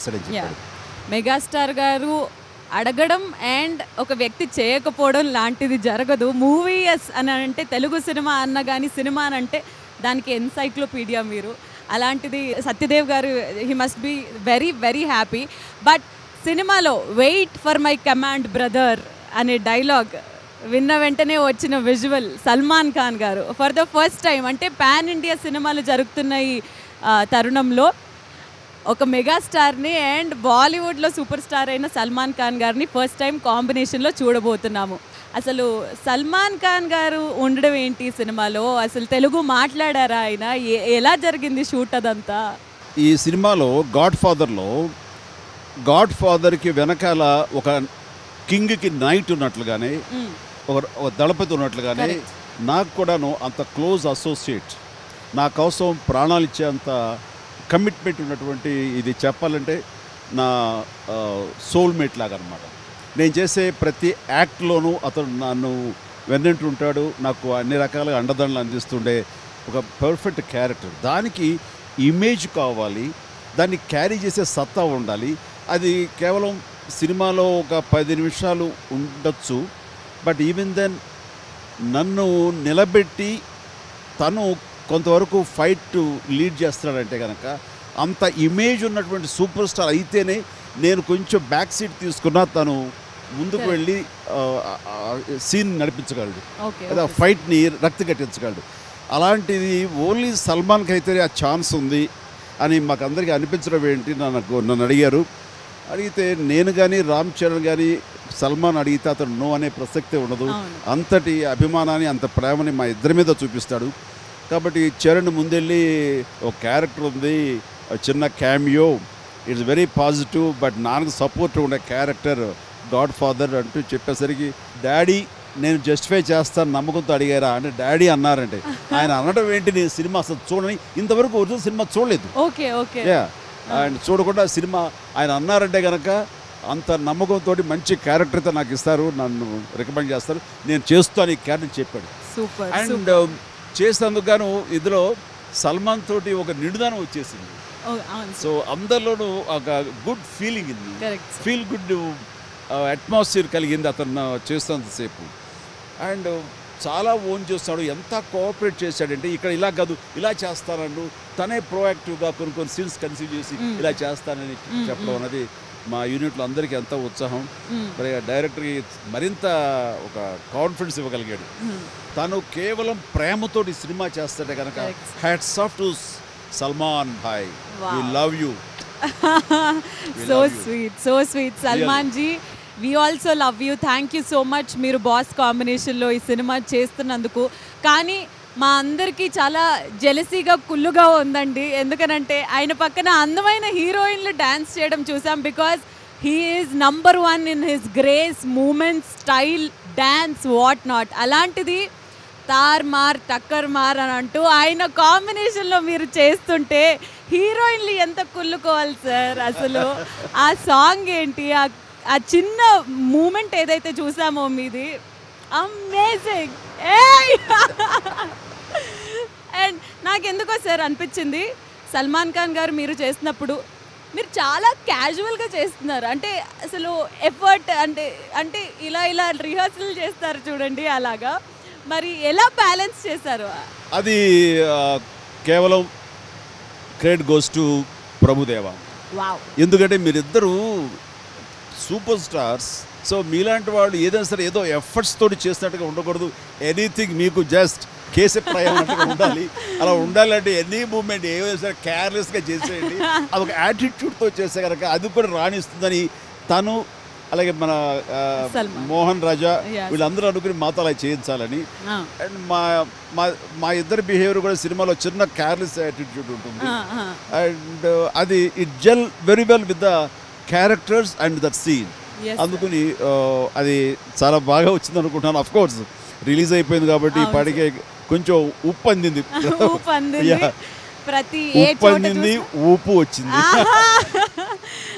చేస్తాడని చెప్పాడు మెగాస్టార్ గారు అడగడం అండ్ ఒక వ్యక్తి చేయకపోవడం లాంటిది జరగదు మూవీఎస్ అని అంటే తెలుగు సినిమా అన్న కానీ సినిమా అని అంటే దానికి ఎన్సైక్లోపీడియా మీరు అలాంటిది Satyadev garu he must be very very happy but సినిమాలో wait for my command brother అనే డైలాగ్ విన్న వెంటనే వచ్చిన visual Salman Khan garu for the first time అంటే పాన్ ఇండియా సినిమాలు జరుగుతున్న ఈ ఆ, తరుణంలో ఒక మెగాస్టార్ని అండ్ బాలీవుడ్లో సూపర్ స్టార్ అయిన సల్మాన్ ఖాన్ గారిని ఫస్ట్ టైం కాంబినేషన్లో చూడబోతున్నాము అసలు సల్మాన్ ఖాన్ గారు ఉండడం ఏంటి ఈ సినిమాలో అసలు తెలుగు మాట్లాడారా ఆయన ఎ- ఎలా జరిగింది షూట్ అదంతా ఈ సినిమాలో గాడ్ ఫాదర్లో గాడ్ ఫాదర్కి వెనకాల ఒక కింగ్కి నైట్ ఉన్నట్లుగానే మ్మ్. ఒక ఒక దళపతి ఉన్నట్లుగానే Correct. నాకు కూడాను అంత క్లోజ్ అసోసియేట్ నా కోసం ప్రాణాలు ఇచ్చేంత కమిట్మెంట్ ఉన్నటువంటి ఇది చెప్పాలంటే నా సోల్మేట్ లాగా అనమాట నేను చేసే ప్రతి యాక్ట్లోనూ అతను నన్ను వెన్నంటుంటాడు నాకు అన్ని రకాలుగా అండదండలు అందిస్తుండే ఒక పర్ఫెక్ట్ క్యారెక్టర్ దానికి ఇమేజ్ కావాలి దాన్ని క్యారీ చేసే సత్తా ఉండాలి అది కేవలం సినిమాలో ఒక పది నిమిషాలు ఉండొచ్చు బట్ ఈవెన్ దెన్ నన్ను నిలబెట్టి తను కొంతవరకు ఫైట్ లీడ్ చేస్తున్నాడంటే కనుక అంత ఇమేజ్ ఉన్నటువంటి సూపర్ స్టార్ అయితేనే నేను కొంచెం బ్యాక్ సీట్ తీసుకున్నా తను ముందుకు Correct. వెళ్ళి సీన్ నడిపించగలడు ఓకే లేదా ఫైట్ని రక్తి కట్టించగలడు అలాంటిది ఓన్లీ సల్మాన్కి అయితే ఆ ఛాన్స్ ఉంది అని మాకు అందరికీ అనిపించడం ఏంటి నాకు నన్ను అడిగారు అడిగితే నేను కానీ రామ్ చరణ్ కానీ సల్మాన్ అడిగితే అతను నో అనే ప్రసక్తే ఉండదు అవును. అంతటి అభిమానాన్ని అంత ప్రేమని మా ఇద్దరి మీద చూపిస్తాడు కాబట్టి చరణ్ ముందెళ్ళి ఒక క్యారెక్టర్ ఉంది ఒక చిన్న cameo it's very positive but నాకు సపోర్ట్ ఉండే క్యారెక్టర్ గాడ్ ఫాదర్ అంటూ చెప్పేసరికి డాడీ నేను జస్టిఫై చేస్తాను నమ్మకంతో అడిగారా అంటే డాడీ అన్నారంటే ఆయన అనడం ఏంటి నేను సినిమా అసలు చూడని ఇంతవరకు ఒరిజినల్ సినిమా చూడలేదు ఓకే ఓకే యా ఆయన చూడకుండా సినిమా ఆయన అన్నారంటే కనుక అంత నమ్మకంతో మంచి క్యారెక్టర్తో నాకు ఇస్తారు నన్ను రికమెండ్ చేస్తారు నేను చేస్తాను ఈ క్యారెక్టర్ చెప్పాడు సూపర్ అండ్ చేసినందుకు గాను ఇందులో సల్మాన్ తోటి ఒక నిడుదనం వచ్చేసింది అవును సో అందరిలోనూ ఒక గుడ్ ఫీలింగ్ ఉంది కరెక్ట్ ఫీల్ గుడ్ అట్మాస్ఫియర్ కలిగింది అతను చేస్తున్నంతసేపు అండ్ చాలా ఓన్ చేస్తాడు ఎంత కోఆపరేట్ చేశాడంటే ఇక్కడ ఇలా కాదు ఇలా చేస్తానన్ను తనే ప్రోయాక్టివ్గా కొన్ని కొన్ని సీన్స్ కన్సీవ్ చేసి Mm. ఇలా చేస్తానని చెప్పడం అనేది మా యూనిట్లో అందరికీ ఎంతో ఉత్సాహం Mm. మరి ఆ డైరెక్టర్కి మరింత ఒక కాన్ఫిడెన్స్ ఇవ్వగలిగాడు తను కేవలం ప్రేమతోటి సినిమా చేస్తాడే కనుక Correct. Hats off to Salman bhai we Wow. Love you so love you. Sweet so sweet Salman ji we also love you thank you so much మీరు బాస్ కాంబినేషన్లో ఈ సినిమా చేస్తున్నందుకు కానీ మా అందరికీ చాలా జెలసీగా కుళ్ళుగా ఉందండి ఎందుకనంటే ఆయన పక్కన అందమైన హీరోయిన్లు డ్యాన్స్ చేయడం చూసాం because he is number one in his grace movement style dance what not అలాంటిది తార్ మార్ టక్కర్ మార్ అని అంటూ ఆయన కాంబినేషన్లో మీరు చేస్తుంటే హీరోయిన్లు ఎంత కుళ్ళుకోవాలి సార్ అసలు ఆ సాంగ్ ఏంటి ఆ ఆ చిన్న మూమెంట్ ఏదైతే చూసామో మీది అమేజింగ్ అండ్ నాకెందుకో సార్ అనిపించింది సల్మాన్ ఖాన్ గారు మీరు చేసినప్పుడు మీరు చాలా క్యాజువల్గా చేస్తున్నారు అంటే అసలు ఎఫర్ట్ అంటే అంటే ఇలా ఇలా రిహర్సల్ చేస్తారు చూడండి అలాగా మరి ఎలా బ్యాలెన్స్ చేశారు అది ఆ, కేవలం credit goes to Prabhudeva wow ఎందుకంటే మీరిద్దరూ సూపర్ స్టార్స్ సో మీలాంటి వాళ్ళు ఏదైనా సరే ఏదో ఎఫర్ట్స్ తోటి చేసినట్టుగా ఉండకూడదు ఎనీథింగ్ మీకు జస్ట్ కేసే ప్రయాణంగా ఉండాలి అలా ఉండాలంటే ఎనీ మూమెంట్ ఏదైనా సరే కేర్లెస్గా చేసేయండి అదొక యాటిట్యూడ్తో చేస్తే కనుక అది కూడా రాణిస్తుందని తను అలాగే మన ఆ, సల్మాన్. మోహన్ రాజా Yes. వీళ్ళందరూ అనుకుని మాతో అలా చేయించాలని ఆ, అండ్ మా మా మా ఇద్దరి బిహేవియర్ కూడా సినిమాలో చిన్న కేర్లెస్ యాటిట్యూడ్ ఉంటుంది ఆ, ఆ. అండ్ అది it jelled very well with the characters and that scene Yes, అందుకని ఆ, అది చాలా బాగా వచ్చింది అనుకుంటున్నాను అఫ్ కోర్స్ రిలీజ్ అయిపోయింది కాబట్టి ఈ అవును పాటికే కొంచెం ఉప్పు అందింది ఊపు అందింది Yeah. ప్రతి ఏ ఉప్పు చోట అందింది చూసినా- ఊపు వచ్చింది ఆహా!